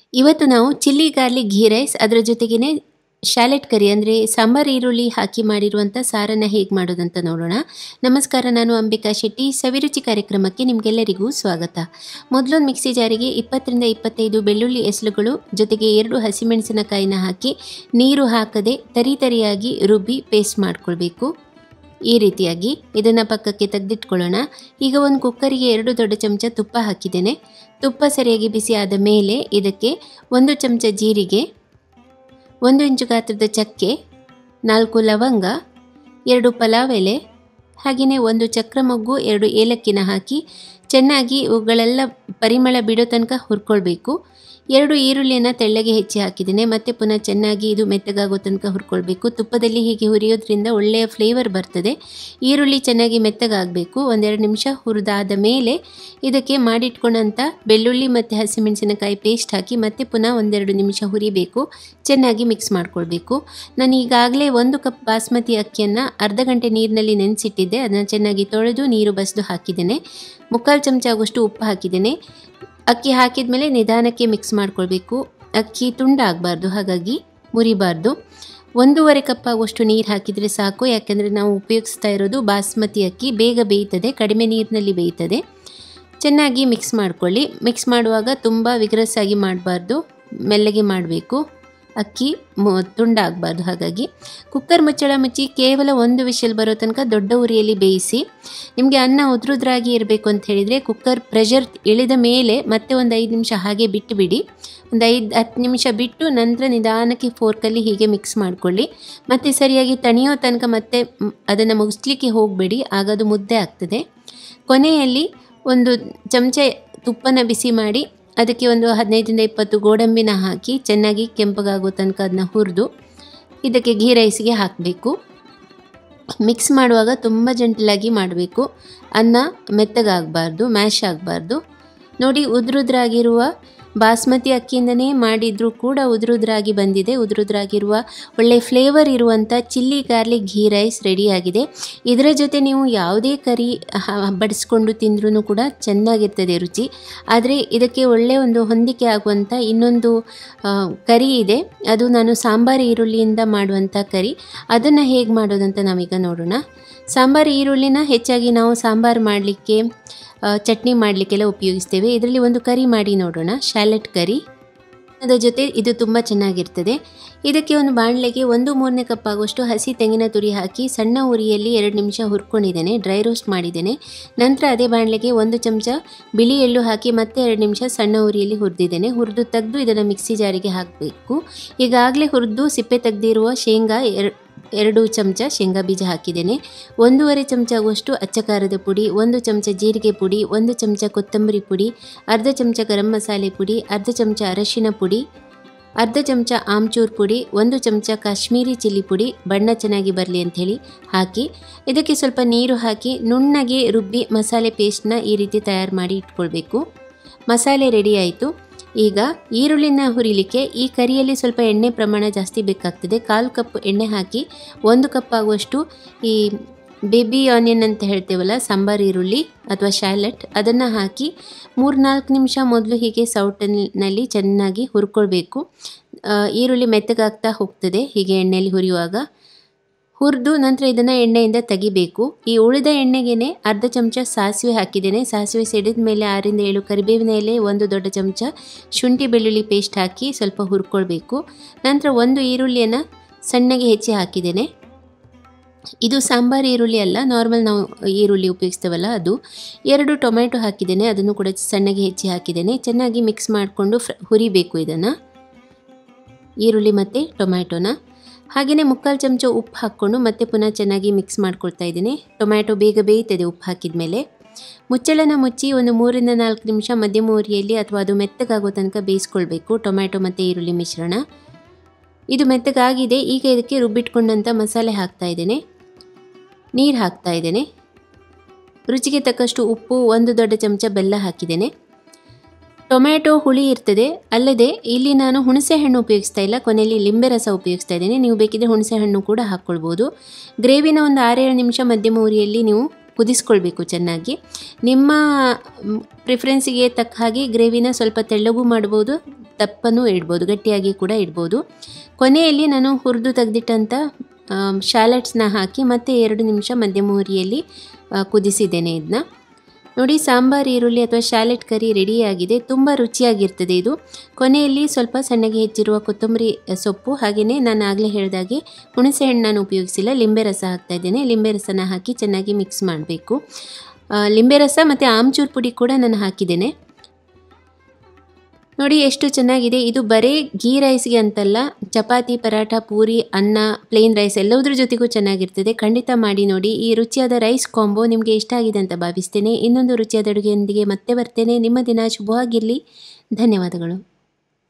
ಇವತ್ತು ನಾವು chilli garlic ಘೀ rice ಅದರ ಜೊತೆಗೇನೆ ಶಾಲೆಟ್ ಕರಿ ಅಂದರೆ ಸಾಂಬಾರ್ ಈರುಳ್ಳಿ ಹಾಕಿ ಮಾಡಿರುವಂಥ ಸಾರನ್ನು ಹೇಗೆ ಮಾಡೋದಂತ ನೋಡೋಣ ನಮಸ್ಕಾರ ನಾನು ಅಂಬಿಕಾ ಶೆಟ್ಟಿ ಸವಿರುಚಿ ಕಾರ್ಯಕ್ರಮಕ್ಕೆ ನಿಮಗೆಲ್ಲರಿಗೂ ಸ್ವಾಗತ ಮೊದಲೊಂದು ಮಿಕ್ಸಿ ಜಾರಿಗೆ ಇಪ್ಪತ್ತರಿಂದ ಇಪ್ಪತ್ತೈದು ಬೆಳ್ಳುಳ್ಳಿ ಎಸಳುಗಳು ಜೊತೆಗೆ ಎರಡು ಹಸಿಮೆಣಸಿನಕಾಯಿನ ಹಾಕಿ ನೀರು ಹಾಕದೆ ತರಿ ತರಿಯಾಗಿ ರುಬ್ಬಿ ಪೇಸ್ಟ್ ಮಾಡ್ಕೊಳ್ಬೇಕು ಈ ರೀತಿಯಾಗಿ ಇದನ್ನು ಪಕ್ಕಕ್ಕೆ ತೆಗೆದಿಟ್ಕೊಳ್ಳೋಣ ಈಗ ಒಂದು ಕುಕ್ಕರಿಗೆ ಎರಡು ದೊಡ್ಡ ಚಮಚ ತುಪ್ಪ ಹಾಕಿದ್ದೇನೆ ತುಪ್ಪ ಸರಿಯಾಗಿ ಬಿಸಿ ಆದ ಮೇಲೆ ಇದಕ್ಕೆ ಒಂದು ಚಮಚ ಜೀರಿಗೆ ಒಂದು ಇಂಚು ಗಾತ್ರದ ಚಕ್ಕೆ ನಾಲ್ಕು ಲವಂಗ ಎರಡು ಪಲಾವ್ ಎಲೆ ಹಾಗೆಯೇ ಒಂದು ಚಕ್ರ ಮೊಗ್ಗು ಎರಡು ಏಲಕ್ಕಿನ ಹಾಕಿ ಚೆನ್ನಾಗಿ ಇವುಗಳೆಲ್ಲ ಪರಿಮಳ ಬಿಡೋ ತನಕ ಹುರ್ಕೊಳ್ಬೇಕು ಎರಡು ಈರುಳ್ಳಿಯನ್ನು ತೆಳ್ಳಗೆ ಹೆಚ್ಚಿ ಹಾಕಿದ್ದೇನೆ ಮತ್ತು ಪುನಃ ಚೆನ್ನಾಗಿ ಇದು ಮೆತ್ತಗಾಗೋ ತನಕ ಹುರ್ಕೊಳ್ಬೇಕು ತುಪ್ಪದಲ್ಲಿ ಹೀಗೆ ಹುರಿಯೋದ್ರಿಂದ ಒಳ್ಳೆಯ ಫ್ಲೇವರ್ ಬರ್ತದೆ ಈರುಳ್ಳಿ ಚೆನ್ನಾಗಿ ಮೆತ್ತಗಾಗಬೇಕು ಒಂದೆರಡು ನಿಮಿಷ ಹುರಿದಾದ ಮೇಲೆ ಇದಕ್ಕೆ ಮಾಡಿಟ್ಕೊಂಡಂಥ ಬೆಳ್ಳುಳ್ಳಿ ಮತ್ತು ಹಸಿಮೆಣಸಿನಕಾಯಿ ಪೇಸ್ಟ್ ಹಾಕಿ ಮತ್ತೆ ಪುನಃ ಒಂದೆರಡು ನಿಮಿಷ ಹುರಿಬೇಕು ಚೆನ್ನಾಗಿ ಮಿಕ್ಸ್ ಮಾಡ್ಕೊಳ್ಬೇಕು ನಾನು ಈಗಾಗಲೇ ಒಂದು ಕಪ್ ಬಾಸ್ಮತಿ ಅಕ್ಕಿಯನ್ನು ಅರ್ಧ ಗಂಟೆ ನೀರಿನಲ್ಲಿ ನೆನೆಸಿಟ್ಟಿದ್ದೆ ಅದನ್ನು ಚೆನ್ನಾಗಿ ತೊಳೆದು ನೀರು ಬಸಿದು ಹಾಕಿದ್ದೇನೆ ಮುಕ್ಕಾಲು ಚಮಚ ಆಗುವಷ್ಟು ಉಪ್ಪು ಹಾಕಿದ್ದೇನೆ ಅಕ್ಕಿ ಹಾಕಿದ ಮೇಲೆ ನಿಧಾನಕ್ಕೆ ಮಿಕ್ಸ್ ಮಾಡ್ಕೊಳ್ಬೇಕು ಅಕ್ಕಿ ತುಂಡಾಗಬಾರ್ದು ಹಾಗಾಗಿ ಮುರಿಬಾರ್ದು ಒಂದೂವರೆ ಕಪ್ ಆಗುವಷ್ಟು ನೀರು ಹಾಕಿದರೆ ಸಾಕು ಯಾಕೆಂದರೆ ನಾವು ಉಪಯೋಗಿಸ್ತಾ ಇರೋದು ಬಾಸ್ಮತಿ ಅಕ್ಕಿ ಬೇಗ ಬೇಯ್ತದೆ ಕಡಿಮೆ ನೀರಿನಲ್ಲಿ ಬೇಯ್ತದೆ ಚೆನ್ನಾಗಿ ಮಿಕ್ಸ್ ಮಾಡ್ಕೊಳ್ಳಿ ಮಿಕ್ಸ್ ಮಾಡುವಾಗ ತುಂಬ ವಿಗ್ರಸ್ ಆಗಿ ಮಾಡಬಾರ್ದು ಮೆಲ್ಲಗೆ ಮಾಡಬೇಕು ಅಕ್ಕಿ ಮು ತುಂಡಾಗಬಾರ್ದು ಹಾಗಾಗಿ ಕುಕ್ಕರ್ ಮುಚ್ಚಳ ಮುಚ್ಚಿ ಕೇವಲ ಒಂದು ವಿಷಲ್ ಬರೋ ತನಕ ದೊಡ್ಡ ಉರಿಯಲ್ಲಿ ಬೇಯಿಸಿ ನಿಮಗೆ ಅನ್ನ ಉದ್ರುದ್ರಾಗಿ ಇರಬೇಕು ಅಂತ ಹೇಳಿದರೆ ಕುಕ್ಕರ್ ಪ್ರೆಷರ್ ಇಳಿದ ಮೇಲೆ ಮತ್ತೆ ಒಂದು ಐದು ನಿಮಿಷ ಹಾಗೆ ಬಿಟ್ಟು ಬಿಡಿ ಒಂದು ಐದು ಹತ್ತು ನಿಮಿಷ ಬಿಟ್ಟು ನಂತರ ನಿಧಾನಕ್ಕೆ ಫೋರ್ಕಲ್ಲಿ ಹೀಗೆ ಮಿಕ್ಸ್ ಮಾಡಿಕೊಳ್ಳಿ ಮತ್ತು ಸರಿಯಾಗಿ ತಣಿಯೋ ತನಕ ಮತ್ತೆ ಅದನ್ನು ಮುಗಿಸ್ಲಿಕ್ಕೆ ಹೋಗಬೇಡಿ ಆಗ ಅದು ಮುದ್ದೆ ಆಗ್ತದೆ ಕೊನೆಯಲ್ಲಿ ಒಂದು ಚಮಚ ತುಪ್ಪನ ಬಿಸಿ ಮಾಡಿ ಅದಕ್ಕೆ ಒಂದು ಹದಿನೈದರಿಂದ ಇಪ್ಪತ್ತು ಗೋಡಂಬಿನ ಹಾಕಿ ಚೆನ್ನಾಗಿ ಕೆಂಪಗಾಗೋ ತನಕ ಅದನ್ನ ಹುರಿದು ಇದಕ್ಕೆ ಘೀ ರೈಸ್ಗೆ ಹಾಕಬೇಕು ಮಿಕ್ಸ್ ಮಾಡುವಾಗ ತುಂಬ ಜಂಟಲಾಗಿ ಮಾಡಬೇಕು ಅನ್ನ ಮೆತ್ತಗಾಗಬಾರ್ದು ಮ್ಯಾಶ್ ಆಗಬಾರ್ದು ನೋಡಿ ಉದ್ರುದ್ರಾಗಿರುವ ಬಾಸ್ಮತಿ ಅಕ್ಕಿಯಿಂದನೇ ಮಾಡಿದರೂ ಕೂಡ ಉದುರುದ್ರಾಗಿ ಬಂದಿದೆ ಉದುರುದ್ರಾಗಿರುವ ಒಳ್ಳೆ ಫ್ಲೇವರ್ ಇರುವಂಥ ಚಿಲ್ಲಿ ಗಾರ್ಲಿಕ್ ಘೀ ರೈಸ್ ರೆಡಿಯಾಗಿದೆ ಇದರ ಜೊತೆ ನೀವು ಯಾವುದೇ ಕರಿ ಬಡಿಸ್ಕೊಂಡು ತಿಂದ್ರೂ ಕೂಡ ಚೆನ್ನಾಗಿರ್ತದೆ ರುಚಿ ಆದರೆ ಇದಕ್ಕೆ ಒಳ್ಳೆಯ ಒಂದು ಹೊಂದಿಕೆ ಆಗುವಂಥ ಇನ್ನೊಂದು ಕರಿ ಇದೆ ಅದು ನಾನು ಸಾಂಬಾರು ಈರುಳ್ಳಿಯಿಂದ ಮಾಡುವಂಥ ಕರಿ ಅದನ್ನು ಹೇಗೆ ಮಾಡೋದಂತ ನಾವೀಗ ನೋಡೋಣ ಸಾಂಬಾರು ಈರುಳ್ಳಿನ ಹೆಚ್ಚಾಗಿ ನಾವು ಸಾಂಬಾರು ಮಾಡಲಿಕ್ಕೆ ಚಟ್ನಿ ಮಾಡಲಿಕ್ಕೆಲ್ಲ ಉಪಯೋಗಿಸ್ತೇವೆ ಇದರಲ್ಲಿ ಒಂದು ಕರಿ ಮಾಡಿ ನೋಡೋಣ ಶಾಲೆಟ್ ಕರಿ ಅದರ ಜೊತೆ ಇದು ತುಂಬ ಚೆನ್ನಾಗಿರ್ತದೆ ಇದಕ್ಕೆ ಒಂದು ಬಾಣಲೆಗೆ ಒಂದು ಮೂರನೇ ಕಪ್ ಆಗುವಷ್ಟು ಹಸಿ ತೆಂಗಿನ ತುರಿ ಹಾಕಿ ಸಣ್ಣ ಉರಿಯಲ್ಲಿ ಎರಡು ನಿಮಿಷ ಹುರ್ಕೊಂಡಿದ್ದೇನೆ ಡ್ರೈ ರೋಸ್ಟ್ ಮಾಡಿದ್ದೇನೆ ನಂತರ ಅದೇ ಬಾಣಲೆಗೆ ಒಂದು ಚಮಚ ಬಿಳಿ ಎಳ್ಳು ಹಾಕಿ ಮತ್ತೆ ಎರಡು ನಿಮಿಷ ಸಣ್ಣ ಉರಿಯಲ್ಲಿ ಹುರಿದಿದ್ದೇನೆ ಹುರಿದು ತೆಗೆದು ಇದನ್ನು ಮಿಕ್ಸಿ ಜಾರಿಗೆ ಹಾಕಬೇಕು ಈಗಾಗಲೇ ಹುರಿದು ಸಿಪ್ಪೆ ತೆಗೆದಿರುವ ಶೇಂಗಾ ಎರಡು ಎರಡು ಚಮಚ ಶೇಂಗಾ ಬೀಜ ಹಾಕಿದ್ದೇನೆ ಒಂದೂವರೆ ಚಮಚ ಆಗುವಷ್ಟು ಅಚ್ಚ ಖಾರದ ಪುಡಿ ಒಂದು ಚಮಚ ಜೀರಿಗೆ ಪುಡಿ ಒಂದು ಚಮಚ ಕೊತ್ತಂಬರಿ ಪುಡಿ ಅರ್ಧ ಚಮಚ ಗರಂ ಮಸಾಲೆ ಪುಡಿ ಅರ್ಧ ಚಮಚ ಅರಶಿನ ಪುಡಿ ಅರ್ಧ ಚಮಚ ಆಮ್ಚೂರ್ ಪುಡಿ ಒಂದು ಚಮಚ ಕಾಶ್ಮೀರಿ ಚಿಲ್ಲಿ ಪುಡಿ ಬಣ್ಣ ಚೆನ್ನಾಗಿ ಬರಲಿ ಅಂಥೇಳಿ ಹಾಕಿ ಇದಕ್ಕೆ ಸ್ವಲ್ಪ ನೀರು ಹಾಕಿ ನುಣ್ಣಗೆ ರುಬ್ಬಿ ಮಸಾಲೆ ಪೇಸ್ಟ್ನ ಈ ರೀತಿ ತಯಾರು ಮಾಡಿ ಇಟ್ಕೊಳ್ಬೇಕು ಮಸಾಲೆ ರೆಡಿ ಆಯಿತು ಈಗ ಈರುಳ್ಳಿನ ಹುರಿಲಿಕ್ಕೆ ಈ ಕರಿಯಲ್ಲಿ ಸ್ವಲ್ಪ ಎಣ್ಣೆ ಪ್ರಮಾಣ ಜಾಸ್ತಿ ಬೇಕಾಗ್ತದೆ ಕಾಲು ಕಪ್ ಎಣ್ಣೆ ಹಾಕಿ ಒಂದು ಕಪ್ ಆಗುವಷ್ಟು ಈ ಬೇಬಿ ಆನಿಯನ್ ಅಂತ ಹೇಳ್ತೇವಲ್ಲ ಸಾಂಬಾರು ಈರುಳ್ಳಿ ಅಥವಾ ಶಾಲೆಟ್ ಅದನ್ನು ಹಾಕಿ ಮೂರು ನಾಲ್ಕು ನಿಮಿಷ ಮೊದಲು ಹೀಗೆ ಸೌಟನಲ್ಲಿ ಚೆನ್ನಾಗಿ ಹುರ್ಕೊಳ್ಬೇಕು ಈರುಳ್ಳಿ ಮೆತ್ತಗಾಗ್ತಾ ಹೋಗ್ತದೆ ಹೀಗೆ ಎಣ್ಣೆಯಲ್ಲಿ ಹುರಿಯುವಾಗ ಹುರಿದು ನಂತರ ಇದನ್ನು ಎಣ್ಣೆಯಿಂದ ತೆಗಿಬೇಕು ಈ ಉಳಿದ ಎಣ್ಣೆಗೆ ಅರ್ಧ ಚಮಚ ಸಾಸಿವೆ ಹಾಕಿದ್ದೇನೆ ಸಾಸಿವೆ ಸಿಡಿದ ಮೇಲೆ ಆರಿಂದ ಏಳು ಕರಿಬೇವಿನ ಎಲೆ ಒಂದು ದೊಡ್ಡ ಚಮಚ ಶುಂಠಿ ಬೆಳ್ಳುಳ್ಳಿ ಪೇಸ್ಟ್ ಹಾಕಿ ಸ್ವಲ್ಪ ಹುರ್ಕೊಳ್ಬೇಕು ನಂತರ ಒಂದು ಈರುಳ್ಳಿಯನ್ನು ಸಣ್ಣಗೆ ಹೆಚ್ಚಿ ಹಾಕಿದ್ದೇನೆ ಇದು ಸಾಂಬಾರು ಈರುಳ್ಳಿ ಅಲ್ಲ ನಾರ್ಮಲ್ ನಾವು ಈರುಳ್ಳಿ ಉಪಯೋಗಿಸ್ತೇವಲ್ಲ ಅದು ಎರಡು ಟೊಮೆಟೊ ಹಾಕಿದ್ದೇನೆ ಅದನ್ನು ಕೂಡ ಸಣ್ಣಗೆ ಹೆಚ್ಚಿ ಹಾಕಿದ್ದೇನೆ ಚೆನ್ನಾಗಿ ಮಿಕ್ಸ್ ಮಾಡಿಕೊಂಡು ಫ್ರ ಹುರಿಬೇಕು ಇದನ್ನು ಈರುಳ್ಳಿ ಮತ್ತು ಟೊಮ್ಯಾಟೊನ ಹಾಗೆಯೇ ಮುಕ್ಕಾಲು ಚಮಚ ಉಪ್ಪು ಹಾಕ್ಕೊಂಡು ಮತ್ತೆ ಪುನಃ ಚೆನ್ನಾಗಿ ಮಿಕ್ಸ್ ಮಾಡ್ಕೊಳ್ತಾ ಇದ್ದೀನಿ ಟೊಮ್ಯಾಟೊ ಬೇಗ ಬೇಯ್ತದೆ ಉಪ್ಪು ಹಾಕಿದ ಮೇಲೆ ಮುಚ್ಚಳನ ಮುಚ್ಚಿ ಒಂದು ಮೂರಿಂದ ನಾಲ್ಕು ನಿಮಿಷ ಮಧ್ಯಮ ಉರಿಯಲ್ಲಿ ಅಥವಾ ಅದು ಮೆತ್ತಗಾಗೋ ತನಕ ಬೇಯಿಸ್ಕೊಳ್ಬೇಕು ಟೊಮ್ಯಾಟೊ ಮತ್ತು ಈರುಳ್ಳಿ ಮಿಶ್ರಣ ಇದು ಮೆತ್ತಗಾಗಿದೆ ಈಗ ಇದಕ್ಕೆ ರುಬ್ಬಿಟ್ಕೊಂಡಂಥ ಮಸಾಲೆ ಹಾಕ್ತಾ ಇದ್ದೇನೆ ನೀರು ಹಾಕ್ತಾ ಇದ್ದೇನೆ ರುಚಿಗೆ ತಕ್ಕಷ್ಟು ಉಪ್ಪು ಒಂದು ದೊಡ್ಡ ಚಮಚ ಬೆಲ್ಲ ಹಾಕಿದ್ದೇನೆ ಟೊಮ್ಯಾಟೊ ಹುಳಿ ಇರ್ತದೆ ಅಲ್ಲದೆ ಇಲ್ಲಿ ನಾನು ಹುಣಸೆ ಹಣ್ಣು ಉಪಯೋಗಿಸ್ತಾ ಇಲ್ಲ ಕೊನೆಯಲ್ಲಿ ಲಿಂಬೆ ರಸ ಉಪಯೋಗಿಸ್ತಾ ಇದ್ದೇನೆ ನೀವು ಬೇಕಿದ್ರೆ ಹುಣಸೆ ಹಣ್ಣು ಕೂಡ ಹಾಕ್ಕೊಳ್ಬೋದು ಗ್ರೇವಿನ ಒಂದು ಆರೇಳು ನಿಮಿಷ ಮಧ್ಯಮ ಉರಿಯಲ್ಲಿ ನೀವು ಕುದಿಸ್ಕೊಳ್ಬೇಕು ಚೆನ್ನಾಗಿ ನಿಮ್ಮ ಪ್ರಿಫರೆನ್ಸಿಗೆ ತಕ್ಕ ಹಾಗೆ ಗ್ರೇವಿನ ಸ್ವಲ್ಪ ತೆಳ್ಳಗೂ ಮಾಡ್ಬೋದು ದಪ್ಪನೂ ಇಡ್ಬೋದು ಗಟ್ಟಿಯಾಗಿ ಕೂಡ ಇಡ್ಬೋದು ಕೊನೆಯಲ್ಲಿ ನಾನು ಹುರಿದು ತೆಗೆದಿಟ್ಟಂಥ ಶಾಲೆಟ್ಸ್ನ ಹಾಕಿ ಮತ್ತೆ ಎರಡು ನಿಮಿಷ ಮಧ್ಯಮ ಉರಿಯಲ್ಲಿ ಆ, ಕುದಿಸಿದ್ದೇನೆ ಇದನ್ನ ನೋಡಿ ಸಾಂಬಾರ್ ಈರುಳ್ಳಿ ಅಥವಾ ಶಾಲೆಟ್ ಕರಿ ರೆಡಿಯಾಗಿದೆ ತುಂಬ ರುಚಿಯಾಗಿರ್ತದೆ ಇದು ಕೊನೆಯಲ್ಲಿ ಸ್ವಲ್ಪ ಸಣ್ಣಗೆ ಹೆಚ್ಚಿರುವ ಕೊತ್ತಂಬರಿ ಸೊಪ್ಪು ಹಾಗೆಯೇ ನಾನು ಆಗಲೇ ಹೇಳಿದಾಗೆ ಹುಣಸೆ ಹಣ್ಣು ನಾನು ಉಪಯೋಗಿಸಿಲ್ಲ ಲಿಂಬೆ ರಸ ಹಾಕ್ತಾ ಇದ್ದೇನೆ ಲಿಂಬೆ ರಸನ ಹಾಕಿ ಚೆನ್ನಾಗಿ ಮಿಕ್ಸ್ ಮಾಡಬೇಕು ಲಿಂಬೆ ರಸ ಮತ್ತು ಆಮ್ಚೂರ್ ಪುಡಿ ಕೂಡ ನಾನು ಹಾಕಿದ್ದೇನೆ ನೋಡಿ ಎಷ್ಟು ಚೆನ್ನಾಗಿದೆ ಇದು ಬರೀ ಗೀ ರೈಸ್ಗೆ ಅಂತಲ್ಲ ಚಪಾತಿ ಪರಾಠ ಪೂರಿ ಅನ್ನ ಪ್ಲೇನ್ ರೈಸ್ ಎಲ್ಲದರ ಜೊತೆಗೂ ಚೆನ್ನಾಗಿರ್ತದೆ ಖಂಡಿತ ಮಾಡಿ ನೋಡಿ ಈ ರುಚಿಯಾದ ರೈಸ್ ಕಾಂಬೋ ನಿಮಗೆ ಇಷ್ಟ ಆಗಿದೆ ಅಂತ ಭಾವಿಸ್ತೇನೆ ಇನ್ನೊಂದು ರುಚಿಯಾದ ಅಡುಗೆಯೊಂದಿಗೆ ಮತ್ತೆ ಬರ್ತೇನೆ ನಿಮ್ಮ ದಿನ ಶುಭವಾಗಿರಲಿ ಧನ್ಯವಾದಗಳು